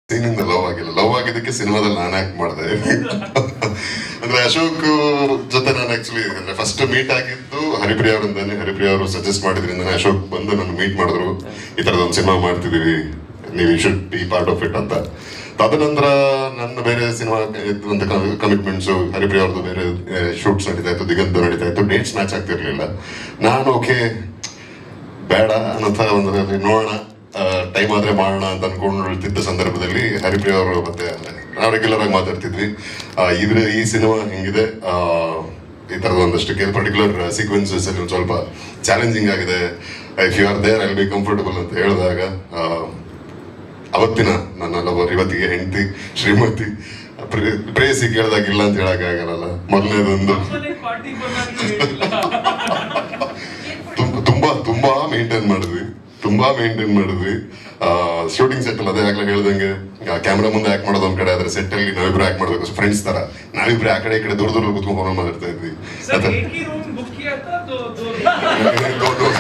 ಸೀನಿಂದ love ಆಗಿಲ್ಲ love ಆಗಿದ್ದಕ್ಕೆ ಸಿನಿಮಾದಲ್ಲಿ ನಾನು ಆಕ್ಟ್ ಮಾಡಿದೆ ಅಂದ್ರೆ ಅಶೋಕ್ ಜೊತೆ ನಾನು ಆಕ್ಚುಲಿ ಅಂದ್ರೆ ಫಸ್ಟ್ ಮೀಟ್ ಆಗಿದ್ದು ಹರಿಪ್ರಿಯ ಅವರಿಂದಾನೆ ಹರಿಪ್ರಿಯ ಅವರು ಸಜೆಸ್ಟ್ ಮಾಡಿದ್ರಿಂದಾನೆ ಅಶೋಕ್ ಬಂದು ನನ್ನ ಮೀಟ್ ಮಾಡಿದ್ರು ಈ ತರದ ಒಂದು ಸಿನಿಮಾ ಮಾಡ್ತಿದೀವಿ ನೀವು should be part of it ಅಂತ ತದನಂತರ ನನ್ನ ಬೇರೆ ಸಿನಿಮಾ ಇದ್ದಂತ ಕಮಿಟ್ಮೆಂಟ್ಸ್ ಹರಿಪ್ರಿಯ ಅವ್ರದ್ದು ಬೇರೆ ಶೂಟ್ಸ್ ನಡೀತಾ ಇತ್ತು ದಿಗಂತ ನಡೀತಾ ಇತ್ತು ಡೇಟ್ಸ್ ಮ್ಯಾಚ್ ಆಗ್ತಿರ್ಲಿಲ್ಲ ನಾನು ಓಕೆ ಬೇಡ ಅನ್ನೋಂಥ ಒಂದು ನೋಡೋಣ ಟೈಮ್ ಆದ್ರೆ ಮಾಡೋಣ ಅಂತ ಅನ್ಕೊಂಡಿರ್ತಿದ್ದ ಸಂದರ್ಭದಲ್ಲಿ ಹರಿಪ್ರಿಯ ಅವರು ಮತ್ತೆ ನಾವು ರೆಗ್ಯುಲರ್ ಆಗಿ ಮಾತಾಡ್ತಿದ್ವಿ ಆ, ಇದ್ರ ಈ ಸಿನಿಮಾ ಹಿಂಗಿದೆ ಆ, ಈ ತರದ ಒಂದಷ್ಟು ಕೆಲವು ಪರ್ಟಿಕ್ಯುಲರ್ ಸೀಕ್ವೆನ್ಸಸ್ ಅಲ್ಲಿ ಒಂದ್ ಸ್ವಲ್ಪ ಚಾಲೆಂಜಿಂಗ್ ಆಗಿದೆ if you are there I be comfortable ಅಂತ ಹೇಳಿದಾಗ ಆ, ಅವತ್ತಿನ ನನ್ನ ಲವರ್ ಇವತ್ತಿಗೆ ಹೆಂಡತಿ ಶ್ರೀಮತಿ ಪ್ರೇ- ಪ್ರೇಯಸಿ ಕೇಳಿದಾಗ ಇಲ್ಲ ಅಂತ ಹೇಳಕ್ ಆಗಲ್ಲ ಮೊದಲನೇದೊಂದು ಪಾರ್ಟಿ ಬಂದಾಗ ತುಂಬ- ತುಂಬಾ ತುಂಬಾ ಮೇಂಟೈನ್ ಮಾಡಿದ್ವಿ ತುಂಬಾ ಮೇಂಟೈನ್ ಮಾಡಿದ್ವಿ ಶೂಟಿಂಗ್ ಸೆಟ್ ಅಲ್ಲಿ ಅದೇ ಆಗ್ಲೇ ಹೇಳ್ದಂಗೆ ಕ್ಯಾಮ್ರಾ ಮುಂದೆ ಆಕ್ಟ್ ಮಾಡೋದು ಒಂದ್ ಕಡೆ ಆದ್ರೆ ಸೆಟ್ ಅಲ್ಲಿ ನಾವಿಬ್ರು ಆಕ್ಟ್ ಮಾಡ್ಬೇಕು ಫ್ರೆಂಡ್ಸ್ ತರ ನಾವಿಬ್ರು ಆ ಕಡೆ ಈ ಕಡೆ ದೂರ ದೂರ ಕುತ್ಕೊಂಡು ಫೋನ್ ಮಾತಾಡ್ತಾ ಇದ್ವಿ सर ಮತ್ತೆ एक ही रूम बुक किया था तो दो ದೊಡ್ಡ-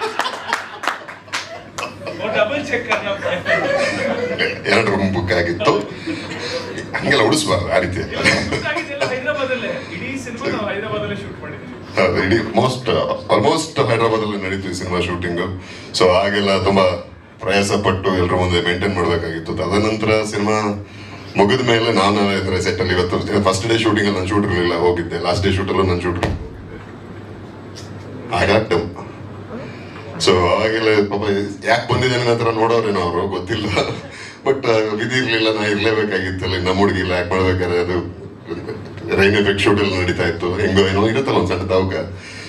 वो डबल चेक करना पड़ेगा ಎರಡು ರೂಮ್ ಬುಕ್ ಆಗಿತ್ತು ಹಂಗೆಲ್ಲ ಉಳಿಸ್ಬಾರ್ದು ಆ ರೀತಿ ಬುಕ್ ಆಗಿದ್ದೆಲ್ಲ ಹೈದರಾಬಾದಲ್ಲೇ ಇಡೀ ಸಿನಿಮಾ ನಾವು ಹೈದರಾಬಾದಲ್ಲೇ ಶೂಟ್ ಮಾಡಿದ್ವಿ ಹೌದು, ಇಡೀ ಮೋಸ್ಟ್ ಆಲ್ಮೋಸ್ಟ್ ಹೈದರಾಬಾದ್ ಅಲ್ಲಿ ನಡೀತು ಸಿನಿಮಾ ಶೂಟಿಂಗ್ ಸೊ ಹಾಗೆಲ್ಲ ತುಂಬಾ ಪ್ರಯಾಸ ಪಟ್ಟು ಎಲ್ಲರ ಮುಂದೆ ಮೇಂಟೈನ್ ಮಾಡಬೇಕಾಗಿತ್ತು ತದನಂತರ ಸಿನಿಮಾ ಮುಗಿದ ಮೇಲೆ ನಾನು ಇದ್ರೆ ಸೆಟ್ ಅಲ್ಲಿ ಇವತ್ತು ಫಸ್ಟ್ ಡೇ ಶೂಟಿಂಗ್ ಅಲ್ಲಿ ನಾನು ಶೂಟ್ ಇರಲಿಲ್ಲ ಹೋಗಿದ್ದೆ ಲಾಸ್ಟ್ ಡೇ ಶೂಟ್ ಅಲ್ಲೂ ನಾನು ಶೂಟ್ ಆಗ ಸೊ ಅವಾಗೆಲ್ಲ ಪಾಪ ಯಾಕೆ ಬಂದಿದ್ದೇನೆ ಅನ್ನೋ ಥರ ನೋಡೋರೇನೋ ಅವರು ಗೊತ್ತಿಲ್ಲ ಬಟ್ ವಿಧಿ ಇರ್ಲಿಲ್ಲ ನಾ ಇರ್ಲೇಬೇಕಾಗಿತ್ತಲ್ಲ ನಮ್ಮ ಹುಡುಗಿಲ್ಲ ಯಾಕೆ ಮಾಡ್ಬೇಕಾದ್ರೆ ಅದು ರೈನ್ ಎಫೆಕ್ಟ್ ಶೂಟ್ ಎಲ್ಲ ನಡೀತಾ ಇತ್ತು ಹೆಂಗೋ ಏನೋ ಇರುತ್ತಲ್ಲ ಒಂದ್ ಸಣ್ಣ ತಾವಕ